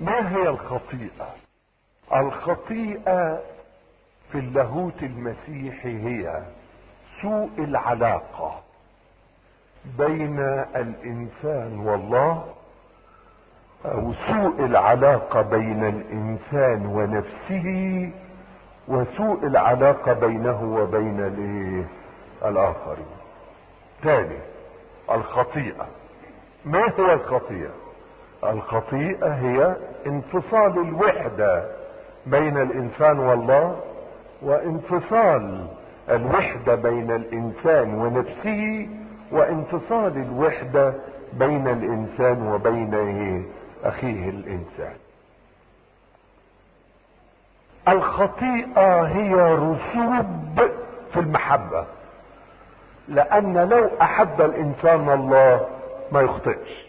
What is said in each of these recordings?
ما هي الخطيئة الخطيئة في اللاهوت المسيحي هي سوء العلاقة بين الانسان والله او سوء العلاقة بين الانسان ونفسه وسوء العلاقة بينه وبين الايه الاخرين ثاني الخطيئة ما هو الخطيئة الخطيئة هي انفصال الوحدة بين الانسان والله وانفصال الوحدة بين الانسان ونفسه وانفصال الوحدة بين الانسان وبين إيه؟ اخيه الانسان الخطيئة هي رسوب في المحبة لان لو احب الانسان الله ما يخطئش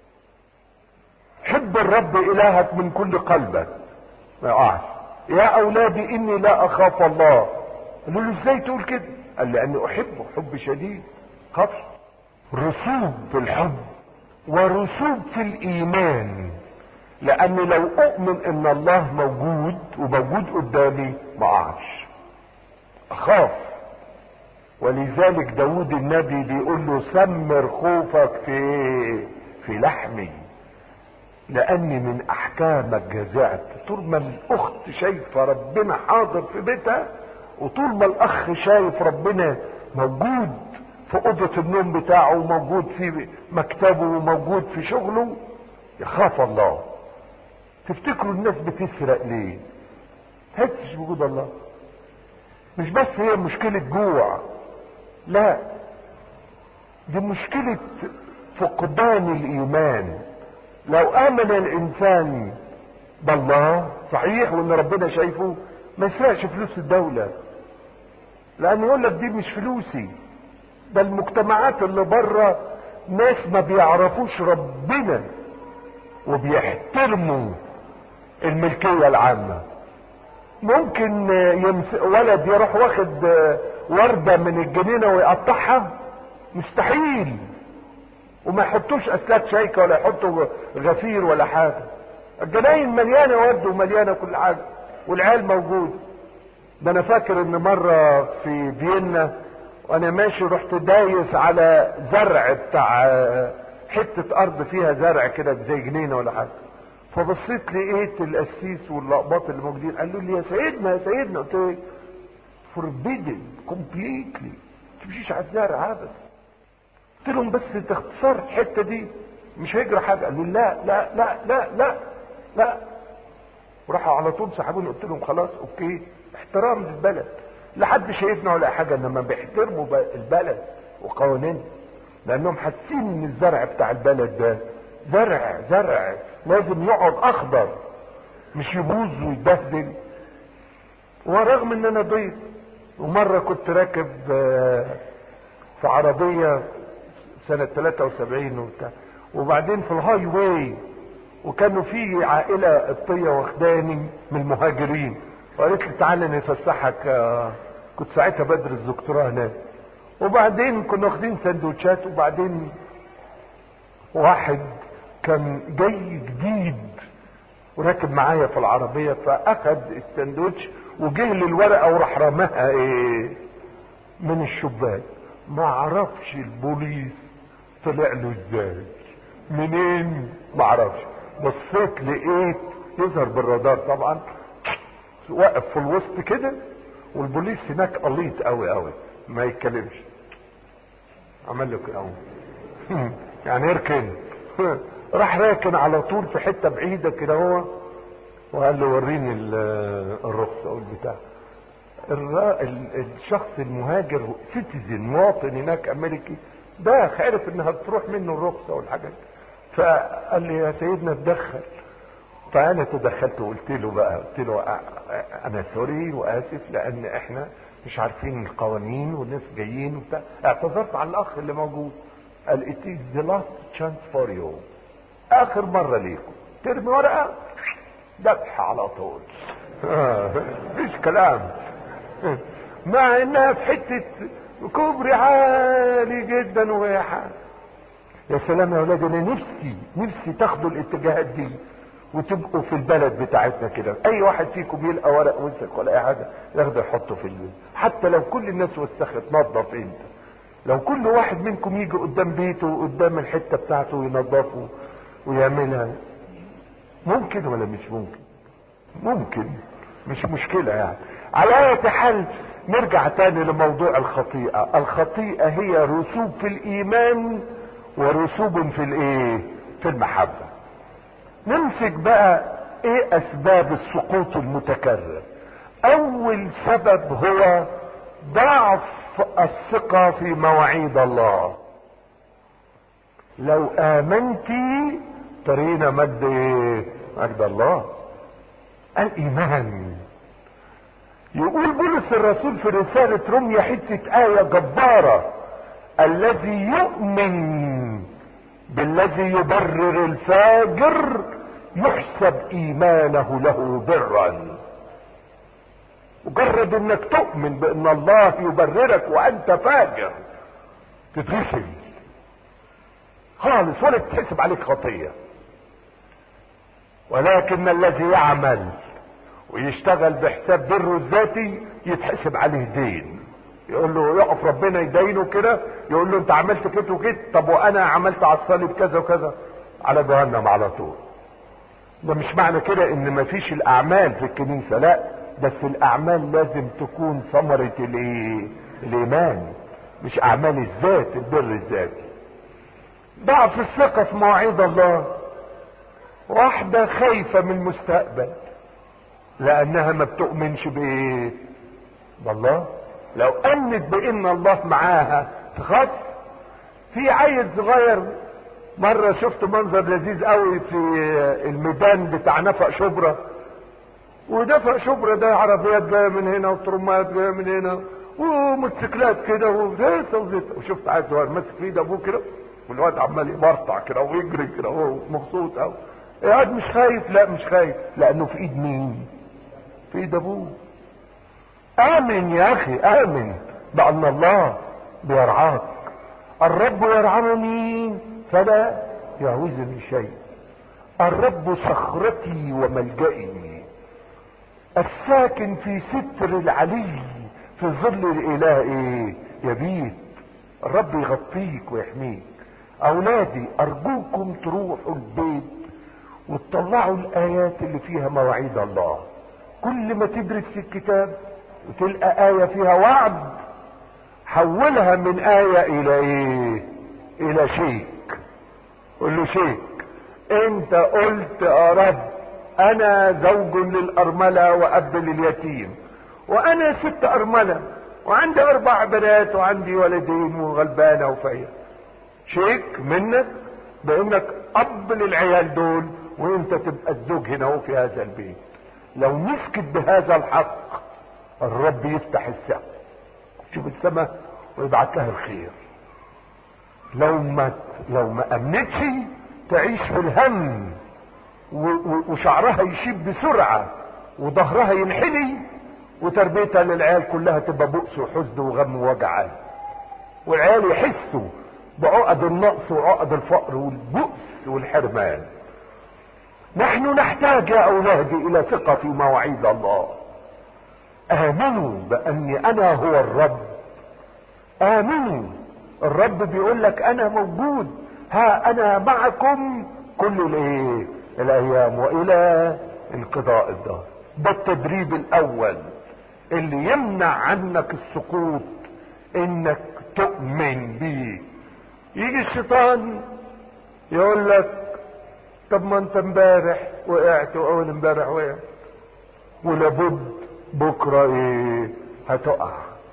حب الرب الهك من كل قلبك ما يقعش يا اولادي اني لا اخاف الله قالوا له ازاي تقول كده قال لاني احبه حب شديد خطر رسوب في الحب ورسوب في الايمان لاني لو اؤمن ان الله موجود وموجود قدامي ما اقعش اخاف ولذلك داود النبي بيقول له سمر خوفك في في لحمي لاني من احكامك جزعت طول ما الاخت شايفه ربنا حاضر في بيتها وطول ما الاخ شايف ربنا موجود في اوضه النوم بتاعه وموجود في مكتبه وموجود في شغله يخاف الله تفتكروا الناس بتسرق ليه تحسش بوجود الله مش بس هي مشكلة جوع لا دي مشكلة فقدان الايمان لو امن الانسان بالله صحيح وان ربنا شايفه ما يسرقش فلوس الدولة لان يقول لك دي مش فلوسي ده المجتمعات اللي بره ناس ما بيعرفوش ربنا وبيحترموا الملكية العامة ممكن يمس... ولد يروح واخد وردة من الجنينة ويقطعها مستحيل وما يحطوش اسلاك شيكة ولا يحطوا غفير ولا حاجة الجناين مليانة ورد ومليانة كل حاجة والعيال موجود ده انا فاكر ان مرة في فيينا وانا ماشي رحت دايس على زرع بتاع حتة ارض فيها زرع كده زي جنينة ولا حاجة فبصيت لقيت القسيس واللقباط اللي موجودين قالوا لي يا سيدنا يا سيدنا قلت له فوربيدن كومبليتلي تمشيش على الزرع ابدا قلت لهم بس تختصر الحته دي مش هيجرى حاجه قالوا لا لا لا لا لا لا وراحوا على طول سحبوني قلت لهم خلاص اوكي احترام للبلد لا حد شايفنا ولا حاجه انما بيحترموا البلد وقوانين لانهم حاسين ان الزرع بتاع البلد ده زرع زرع لازم يقعد اخضر مش يبوظ ويتبهدل ورغم ان انا ضيف ومرة كنت راكب في عربية سنة 73 وبتاع وبعدين في الهاي واي وكانوا في عائلة قبطية واخداني من المهاجرين وقالت لي تعالى نفسحك كنت ساعتها بدرس دكتوراه هناك وبعدين كنا واخدين سندوتشات وبعدين واحد كان جاي جديد وراكب معايا في العربية فاخد السندوتش وجه للورقة وراح رماها ايه من الشباك ما عرفش البوليس طلع له ازاي منين ما عرفش بصيت لقيت يظهر بالرادار طبعا واقف في الوسط كده والبوليس هناك قليط قوي قوي ما يتكلمش عمل له كده يعني اركن راح راكن على طول في حته بعيده كده هو وقال له وريني الرخصه والبتاع الشخص المهاجر سيتيزن مواطن هناك امريكي ده عرف انها بتروح منه الرخصه والحاجات فقال لي يا سيدنا اتدخل فانا تدخلت وقلت له بقى قلت له انا سوري واسف لان احنا مش عارفين القوانين والناس جايين وبتاع اعتذرت على الاخ اللي موجود قال it is the last chance for you اخر مرة ليكم ترمي ورقة ذبح على طول مفيش كلام مع انها في حتة كوبري عالي جدا ويا يا سلام يا ولاد انا نفسي نفسي تاخدوا الاتجاهات دي وتبقوا في البلد بتاعتنا كده اي واحد فيكم يلقى ورق وسخ ولا اي حاجه ياخده يحطه في البيت حتى لو كل الناس وسخت نظف انت لو كل واحد منكم يجي قدام بيته وقدام الحته بتاعته وينظفه ويعملها ممكن ولا مش ممكن ممكن مش مشكله يعني على اي حال نرجع تاني لموضوع الخطيئه الخطيئه هي رسوب في الايمان ورسوب في الايه في المحبه نمسك بقى ايه اسباب السقوط المتكرر اول سبب هو ضعف الثقة في مواعيد الله لو امنتي ترين مجد ايه مجد الله الايمان يقول بولس الرسول في رسالة روميا حتة آية جبارة الذي يؤمن بالذي يبرر الفاجر يحسب ايمانه له برا مجرد انك تؤمن بان الله يبررك وانت فاجر تتغسل خالص ولا تتحسب عليك خطيه ولكن الذي يعمل ويشتغل بحساب بره الذاتي يتحسب عليه دين يقول له يقف ربنا يدينه كده يقول له انت عملت كده وكده طب وانا عملت على الصليب كذا وكذا على جهنم على طول ده مش معنى كده ان مفيش الاعمال في الكنيسه لا بس الاعمال لازم تكون ثمره الايه الايمان مش اعمال الذات البر الذاتي ضعف الثقه في مواعيد الله واحده خايفه من المستقبل لانها ما بتؤمنش بايه بالله لو امنت بان الله معاها تخاف في عيل صغير مرة شفت منظر لذيذ قوي في الميدان بتاع نفق شبرا ونفق شبرا ده عربيات جاية من هنا وترمات جاية من هنا وموتوسيكلات كده وهيصة وزيت وشفت عيل صغير ماسك في ايد ابوه كده والواد عمال يبرطع كده ويجري كده وهو مبسوط قوي الواد مش خايف لا مش خايف لانه في ايد مين في ايد ابوه امن يا اخي امن بان الله بيرعاك الرب يرعاني فلا يعوزني شيء الرب صخرتي وملجئي الساكن في ستر العلي في ظل الاله ايه يبيت الرب يغطيك ويحميك اولادي ارجوكم تروحوا البيت وتطلعوا الايات اللي فيها مواعيد الله كل ما تدرس في الكتاب وتلقى آية فيها وعد حولها من آية إلى إيه؟ إلى شيك قول له شيك أنت قلت يا رب أنا زوج للأرملة وأب لليتيم وأنا ست أرملة وعندي أربع بنات وعندي ولدين وغلبانة وفقير شيك منك بأنك أب للعيال دول وأنت تبقى الزوج هنا في هذا البيت لو مسكت بهذا الحق الرب يفتح السقف شوف السماء ويبعت لها الخير لو ما لو ما امنتش تعيش في الهم وشعرها يشيب بسرعه وظهرها ينحني وتربيتها للعيال كلها تبقى بؤس وحزن وغم ووجع والعيال يحسوا بعقد النقص وعقد الفقر والبؤس والحرمان نحن نحتاج يا اولادي الى ثقه في مواعيد الله امنوا باني انا هو الرب امنوا الرب بيقول لك انا موجود ها انا معكم كل الايه الايام والى انقضاء الدهر ده التدريب الاول اللي يمنع عنك السقوط انك تؤمن بيه يجي الشيطان يقول لك طب ما انت امبارح وقعت واول امبارح وقعت ولابد بكره ايه هتقع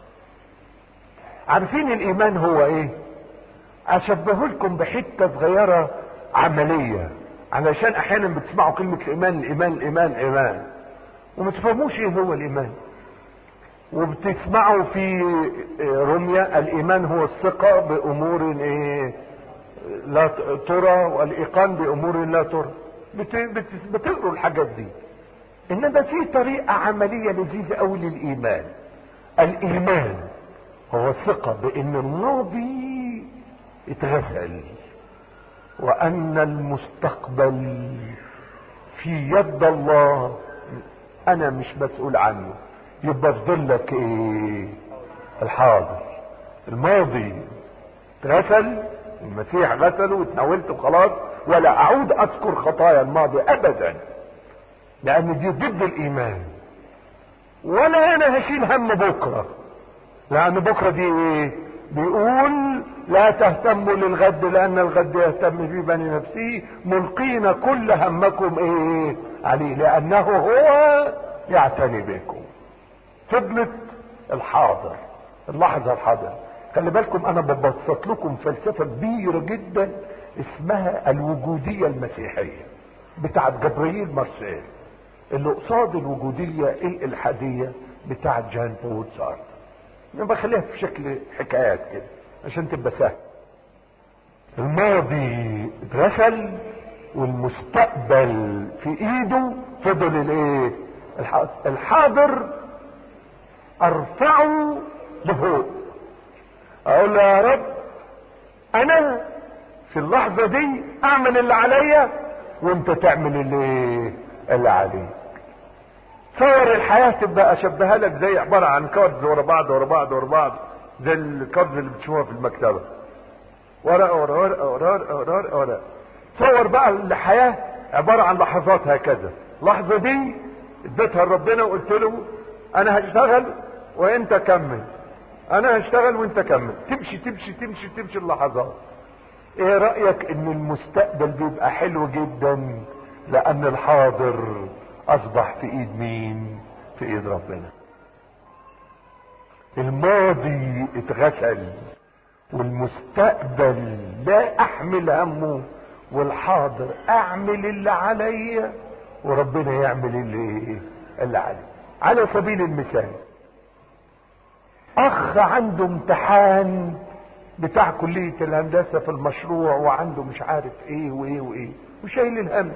عارفين الايمان هو ايه اشبهه لكم بحته صغيره عمليه علشان احيانا بتسمعوا كلمه الايمان الايمان الايمان الايمان وما تفهموش ايه هو الايمان وبتسمعوا في رمية الايمان هو الثقة بامور ايه لا ترى والايقان بامور لا ترى بتقروا الحاجات دي انما في طريقة عملية لذيذة قوي للايمان الايمان هو الثقة بان الماضي اتغسل وان المستقبل في يد الله انا مش مسؤول عنه يبقى فضل لك ايه الحاضر الماضي غسل المسيح غسله وتناولته خلاص ولا اعود اذكر خطايا الماضي ابدا لان دي ضد الايمان ولا انا هشيل هم بكره لان بكره دي ايه بيقول لا تهتموا للغد لان الغد يهتم في بني نفسه ملقين كل همكم ايه عليه لانه هو يعتني بكم فضلت الحاضر اللحظه الحاضره خلي بالكم انا ببسط لكم فلسفه كبيره جدا اسمها الوجوديه المسيحيه بتاعت جبريل مارسيل اللي قصاد الوجوديه الالحاديه بتاعت جان بول سارتر انا بخليها في شكل حكايات كده عشان تبقى سهل الماضي اتغسل والمستقبل في ايده فضل الايه الحاضر ارفعه لفوق اقول له يا رب انا في اللحظه دي اعمل اللي عليا وانت تعمل اللي اللي عليك تصور الحياه تبقى اشبهها لك زي عباره عن كاردز ورا بعض ورا بعض ورا بعض زي الكاردز اللي بتشوفها في المكتبه ورقه ورا ورقه ورا ورقه ورا ورقه ورقه تصور بقى الحياه عباره عن لحظات هكذا اللحظه دي اديتها لربنا وقلت له انا هشتغل وانت كمل انا هشتغل وانت كمل تمشي تمشي تمشي تمشي اللحظات ايه رأيك ان المستقبل بيبقى حلو جدا لان الحاضر اصبح في ايد مين في ايد ربنا الماضي اتغسل والمستقبل لا احمل همه والحاضر اعمل اللي عليا وربنا يعمل اللي اللي عليه على سبيل المثال اخ عنده امتحان بتاع كلية الهندسة في المشروع وعنده مش عارف ايه وايه وايه وشايل الهم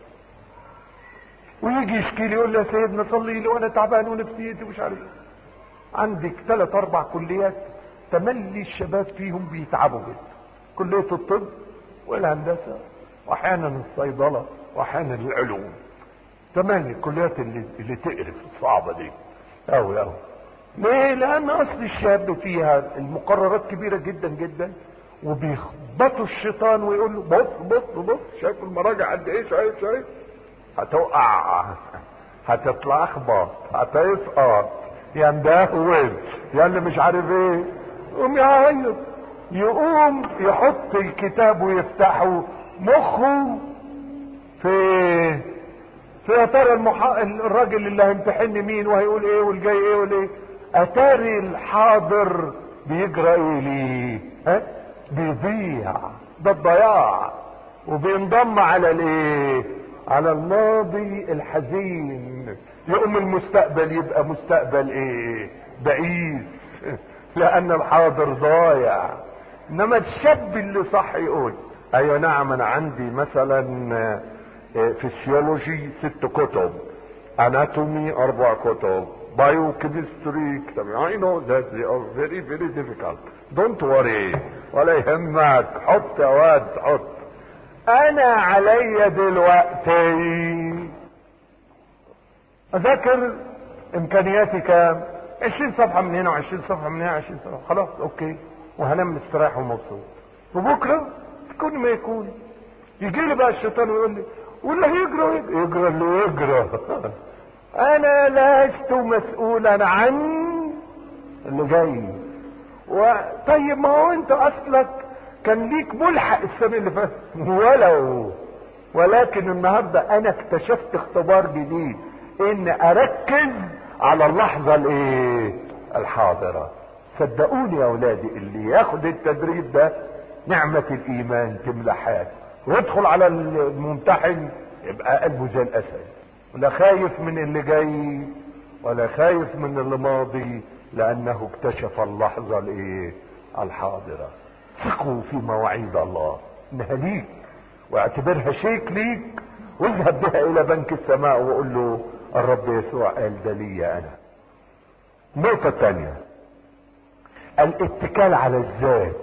ويجي يشكي لي يقول لي يا سيدنا صلي لي وانا تعبان ونفسيتي ومش عارف ايه عندك ثلاث اربع كليات تملي الشباب فيهم بيتعبوا جدا كلية الطب والهندسة واحيانا الصيدلة واحيانا العلوم تملي الكليات اللي, اللي تقرف الصعبة دي اوي اوي ليه لان اصل الشاب فيها المقررات كبيره جدا جدا وبيخبطوا الشيطان ويقول له بص بص بص شايف المراجع قد ايه شايف شايف هتقع هتتلخبط هتسقط يا مدهول يا اللي مش عارف ايه يقوم يعيط يقوم يحط الكتاب ويفتحه مخه في في يا ترى المحا... الراجل اللي هيمتحني مين وهيقول ايه والجاي ايه والايه اتاري الحاضر بيجرى ايه ليه ها بيضيع ده الضياع وبينضم على الايه على الماضي الحزين يقوم المستقبل يبقى مستقبل ايه بئيس لان الحاضر ضايع انما الشاب اللي صح يقول ايوه نعم انا عندي مثلا فيسيولوجي ست كتب اناتومي اربع كتب biochemistry I know that they are very very difficult don't worry ولا يهمك حط يا واد حط انا عليا دلوقتي اذاكر امكانياتي كام 20 صفحة من هنا و20 صفحة من هنا 20 صفحة خلاص اوكي وهنام مستريح ومبسوط وبكرة كل ما يكون يجي لي بقى الشيطان ويقول لي واللي هيجرى يجرى اللي يجرى انا لست مسؤولا عن اللي جاي و... طيب ما هو انت اصلك كان ليك ملحق السنه اللي فاتت ولو ولكن النهارده انا اكتشفت اختبار جديد ان اركز على اللحظه الايه الحاضره صدقوني يا اولادي اللي ياخد التدريب ده نعمه الايمان تملى حياته ويدخل على الممتحن يبقى قلبه زي الاسد ولا خايف من اللي جاي ولا خايف من اللي ماضي لانه اكتشف اللحظة الايه الحاضرة ثقوا في مواعيد الله انها ليك واعتبرها شيك ليك واذهب بها الى بنك السماء وقول له الرب يسوع قال ده لي انا النقطة الثانية الاتكال على الذات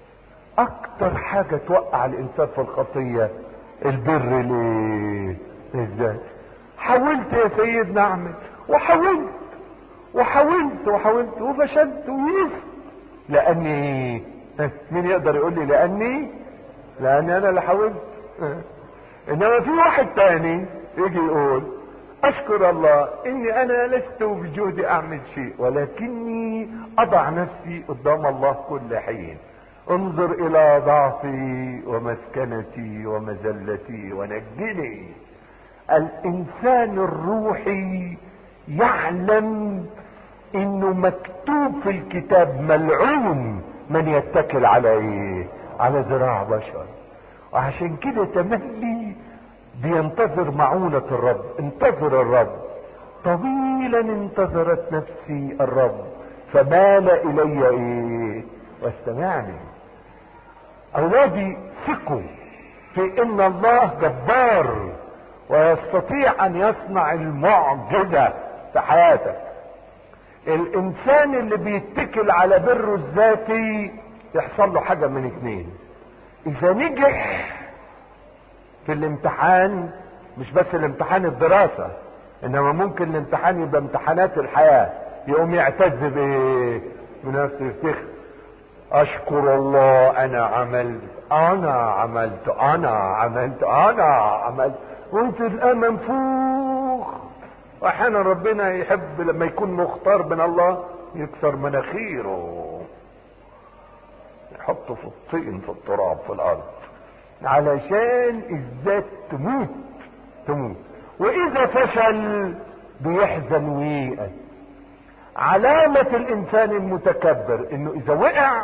اكتر حاجة توقع الانسان في الخطية البر ليه ازاي حاولت يا سيدنا اعمل وحاولت وحاولت وحاولت وفشلت ويئست لاني مين يقدر يقول لي لاني لاني انا اللي حاولت انما في واحد تاني يجي يقول اشكر الله اني انا لست بجهدي اعمل شيء ولكني اضع نفسي قدام الله كل حين انظر الى ضعفي ومسكنتي ومزلتي ونجني الانسان الروحي يعلم انه مكتوب في الكتاب ملعون من يتكل على ايه على ذراع بشر وعشان كده تملي بينتظر معونة الرب انتظر الرب طويلا انتظرت نفسي الرب فمال الي ايه واستمعني اولادي ثقوا في ان الله جبار ويستطيع ان يصنع المعجزة في حياتك الانسان اللي بيتكل على بره الذاتي يحصل له حاجة من اتنين اذا نجح في الامتحان مش بس الامتحان الدراسة انما ممكن الامتحان يبقى امتحانات الحياة يقوم يعتز بايه بنفسه يفتخر اشكر الله انا عملت انا عملت انا عملت انا عملت وانت الان منفوخ واحيانا ربنا يحب لما يكون مختار من الله يكسر مناخيره يحطه في الطين في التراب في الارض علشان الذات تموت تموت واذا فشل بيحزن وييأس علامة الانسان المتكبر انه اذا وقع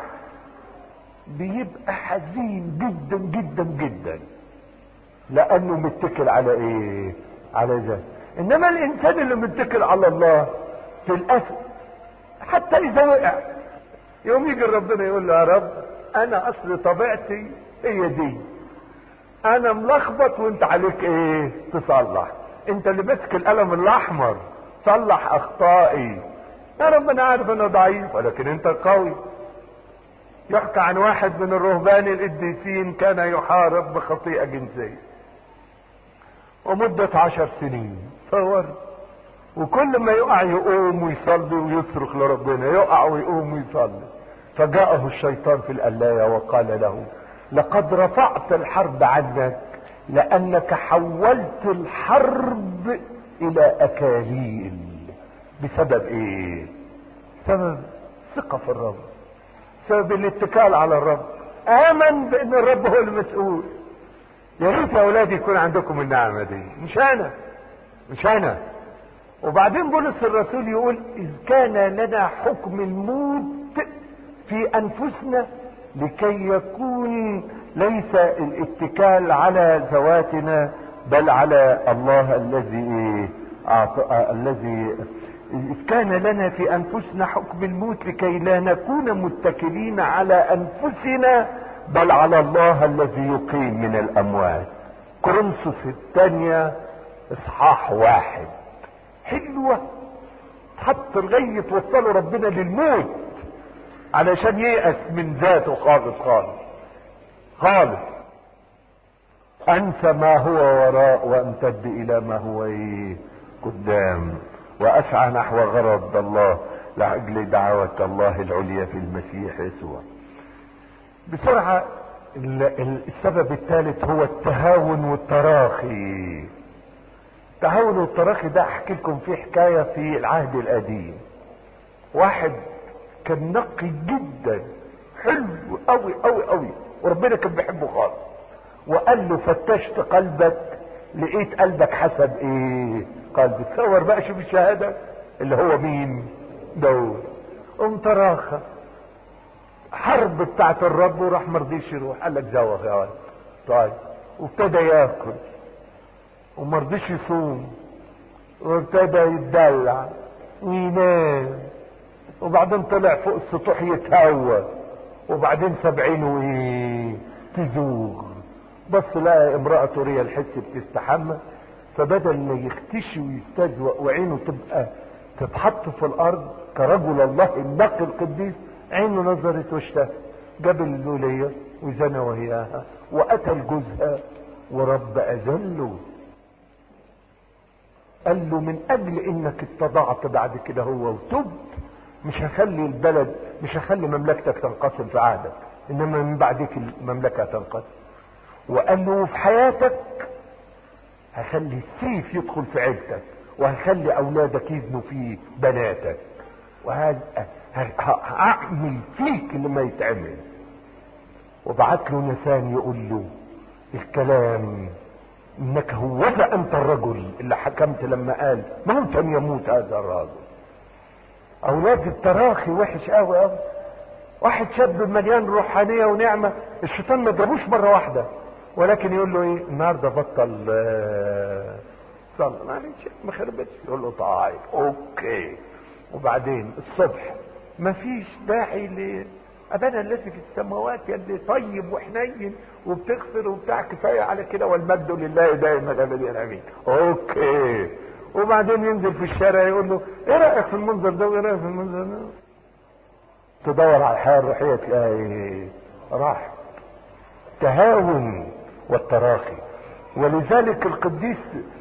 بيبقى حزين جدا جدا جدا لانه متكل على ايه على ذات انما الانسان اللي متكل على الله في الاسف حتى اذا وقع يوم يجي ربنا يقول له يا رب انا اصل طبيعتي هي دي انا ملخبط وانت عليك ايه تصلح انت اللي ماسك القلم الاحمر صلح اخطائي يا رب انا عارف انا ضعيف ولكن انت قوي يحكى عن واحد من الرهبان القديسين كان يحارب بخطيئة جنسية ومدة عشر سنين تصور وكل ما يقع يقوم ويصلي ويصرخ لربنا يقع ويقوم ويصلي فجاءه الشيطان في القلاية وقال له لقد رفعت الحرب عنك لانك حولت الحرب الى اكاليل بسبب ايه سبب ثقة في الرب سبب الاتكال على الرب امن بان الرب هو المسؤول يا ريت يا اولادي يكون عندكم النعمة دي مش انا مش انا وبعدين بولس الرسول يقول اذ كان لنا حكم الموت في انفسنا لكي يكون ليس الاتكال على ذواتنا بل على الله الذي أعطى الذي إذ كان لنا في أنفسنا حكم الموت لكي لا نكون متكلين على أنفسنا بل على الله الذي يقيم من الأموات كورنثوس الثانية إصحاح واحد حلوة تحط لغاية توصلوا ربنا للموت علشان ييأس من ذاته خالص خالص خالص انسى ما هو وراء وامتد الى ما هو ايه قدام واسعى نحو غرض الله لاجل دعوة الله العليا في المسيح يسوع بسرعة السبب الثالث هو التهاون والتراخي التهاون والتراخي ده احكي لكم فيه حكاية في العهد القديم واحد كان نقي جدا حلو قوي قوي قوي وربنا كان بيحبه خالص وقال له فتشت قلبك لقيت قلبك حسب ايه قلبي تصور بقى شوف الشهادة اللي هو مين داود قم تراخى حرب بتاعت الرب وراح مرضيش يروح قال لك زوغ يا ولد طيب وابتدى ياكل ومرضيش يصوم وابتدى يتدلع وينام وبعدين طلع فوق السطوح يتهوى وبعدين سبعينه ايه تزوغ بص لقى امرأة ريا الحس بتستحمى فبدل ما يختشي ويستزوق وعينه تبقى تتحط في الارض كرجل الله النقي القديس عينه نظرت واشتهت جاب اللولية وزنى وياها وقتل جوزها ورب اذله قال له من اجل انك اتضعت بعد كده هو وتبت مش هخلي البلد مش هخلي مملكتك تنقسم في عهدك انما من بعدك المملكه تنقسم وقال له في حياتك هخلي السيف يدخل في عيلتك وهخلي اولادك يزنوا في بناتك وهذا هعمل فيك اللي ما يتعمل وبعت له نسان يقول له الكلام انك هوذا انت الرجل اللي حكمت لما قال موتا يموت هذا الرجل اولاد التراخي وحش قوي قوي واحد شاب مليان روحانيه ونعمه الشيطان ما جابوش مره واحده ولكن يقول له ايه النهارده بطل صلى معلش ما خربتش يقول له طيب اوكي وبعدين الصبح ما فيش داعي ل ابانا الذي في السماوات يا اللي طيب وحنين وبتغفر وبتاع كفايه على كده والمجد لله دائما ابدا امين اوكي وبعدين ينزل في الشارع يقول له ايه رايك في المنظر ده وايه رايك في المنظر ده تدور على الحياه الروحيه تلاقي ايه راح تهاون والتراخي ولذلك القديس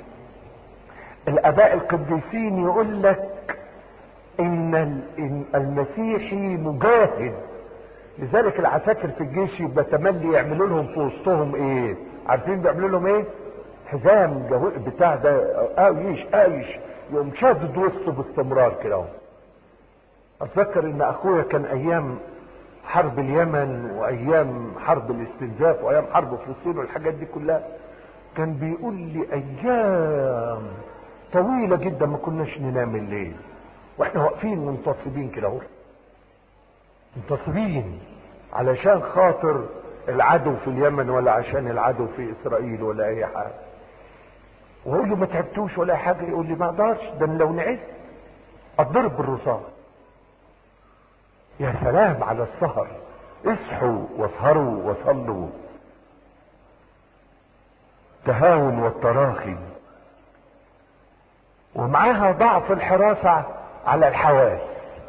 الاباء القديسين يقول لك ان المسيحي مجاهد لذلك العساكر في الجيش يبقى تملي يعملوا لهم في وسطهم ايه عارفين بيعملوا لهم ايه حزام جهو بتاع ده قايش قايش يقوم شادد وسطه باستمرار كده اهو اتذكر ان اخويا كان ايام حرب اليمن وايام حرب الاستنزاف وايام حرب فلسطين والحاجات دي كلها كان بيقول لي ايام طويلة جدا ما كناش ننام الليل واحنا واقفين منتصبين كده اهو منتصبين علشان خاطر العدو في اليمن ولا عشان العدو في اسرائيل ولا اي حاجه واقول له ما تعبتوش ولا حاجه يقول لي ما اقدرش ده لو نعست اتضرب بالرصاص يا سلام على السهر اصحوا واسهروا وصلوا تهاون والتراخي ومعاها ضعف الحراسة على الحواس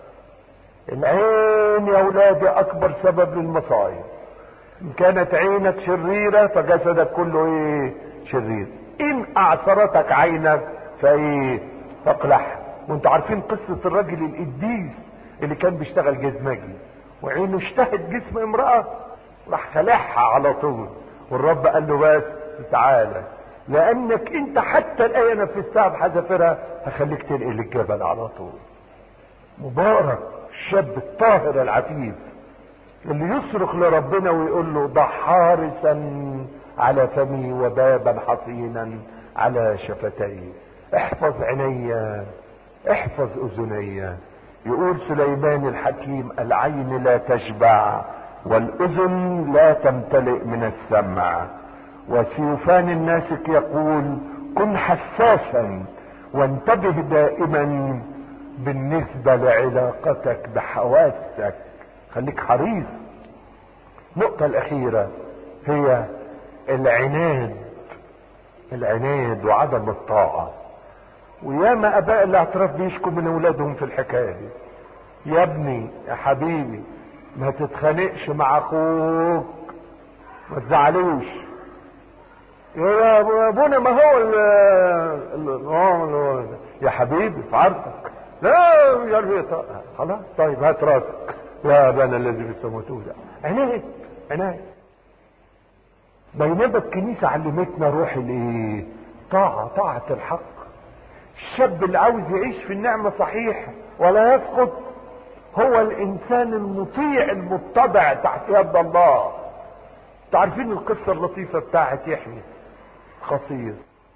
العين يا اولادي اكبر سبب للمصايب ان كانت عينك شريرة فجسدك كله ايه شرير ان اعصرتك عينك فايه فاقلعها وانتوا عارفين قصة الراجل القديس اللي كان بيشتغل جزمجي وعينه اشتهت جسم امرأة راح خلعها على طول والرب قال له بس تعالى لانك انت حتى الايه نفذتها بحذافيرها هخليك تنقل الجبل على طول مبارك الشاب الطاهر العفيف اللي يصرخ لربنا ويقول له ضع حارسا على فمي وبابا حصينا على شفتي احفظ عيني احفظ اذني يقول سليمان الحكيم العين لا تشبع والاذن لا تمتلئ من السمع وسيوفان الناسك يقول كن حساسا وانتبه دائما بالنسبة لعلاقتك بحواسك خليك حريص النقطة الأخيرة هي العناد العناد وعدم الطاعة وياما اباء الاعتراف بيشكوا من اولادهم في الحكايه دي يا ابني يا حبيبي ما تتخانقش مع اخوك ما تزعلوش يا ابونا ما هو ال ال يا حبيبي في عرضك لا يا ربي خلاص طيب هات راسك يا ابانا الذي في السماوات عناية عناية بينما الكنيسة علمتنا روح الايه طاعة طاعة الحق الشاب اللي عاوز يعيش في النعمة صحيح ولا يسقط هو الانسان المطيع المتبع تحت يد الله تعرفين القصة اللطيفة بتاعت يحيى خطير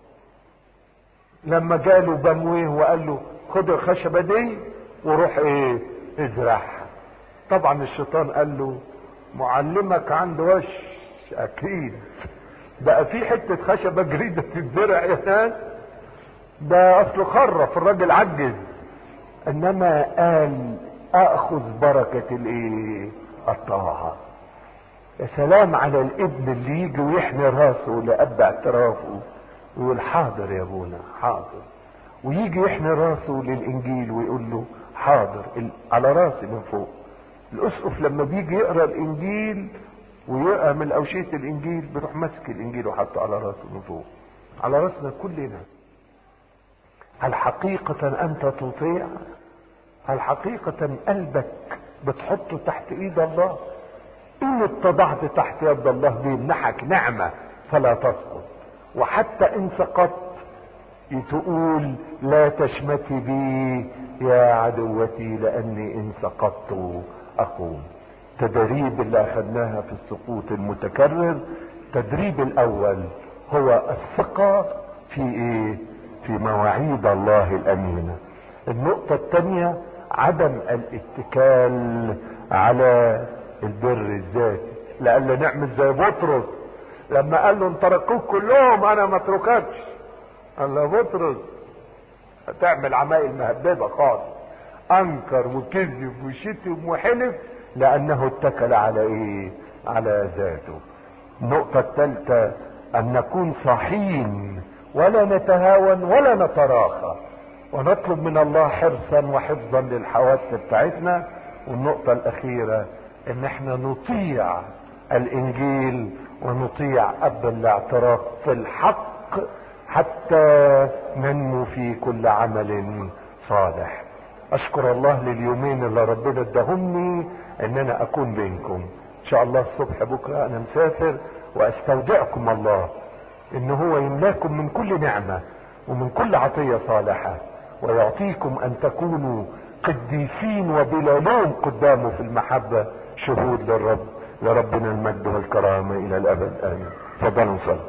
لما جاله بنويه وقال له خد الخشبة دي وروح ايه ازرعها طبعا الشيطان قال له معلمك عنده وش اكيد بقى في حتة خشبة جريدة تتزرع يا ناس ده اصله خرف الراجل عجز انما قال اخذ بركة الايه الطاعة يا سلام على الابن اللي يجي ويحني راسه لأب اعترافه ويقول حاضر يا ابونا حاضر ويجي يحني راسه للانجيل ويقول له حاضر على راسي من فوق الاسقف لما بيجي يقرا الانجيل ويقرا من اوشيه الانجيل بيروح ماسك الانجيل وحطه على راسه من فوق على راسنا كلنا هل حقيقة انت تطيع هل حقيقة قلبك بتحطه تحت ايد الله ان اتضعت تحت يد الله بيمنحك نعمة فلا تسقط وحتى ان سقطت تقول لا تشمتي بي يا عدوتي لاني ان سقطت اقوم تدريب اللي اخذناها في السقوط المتكرر التدريب الاول هو الثقة في ايه في مواعيد الله الامينة النقطة الثانية عدم الاتكال على البر الذاتي لألا نعمل زي بطرس لما قال له ان تركوك كلهم انا ما اترككش قال له بطرس هتعمل عمايل مهببة خالص انكر وكذب وشتم وحلف لانه اتكل على ايه على ذاته النقطة الثالثة ان نكون صاحين ولا نتهاون ولا نتراخى ونطلب من الله حرصا وحفظا للحواس بتاعتنا والنقطة الاخيرة ان احنا نطيع الانجيل ونطيع اب الاعتراف في الحق حتى ننمو في كل عمل صالح اشكر الله لليومين اللي ربنا اداهمني ان انا اكون بينكم ان شاء الله الصبح بكرة انا مسافر واستودعكم الله ان هو يملاكم من كل نعمة ومن كل عطية صالحة ويعطيكم ان تكونوا قديسين وبلا لوم قدامه في المحبة شهود للرب لربنا المجد والكرامة الى الابد امين تفضلوا صلوا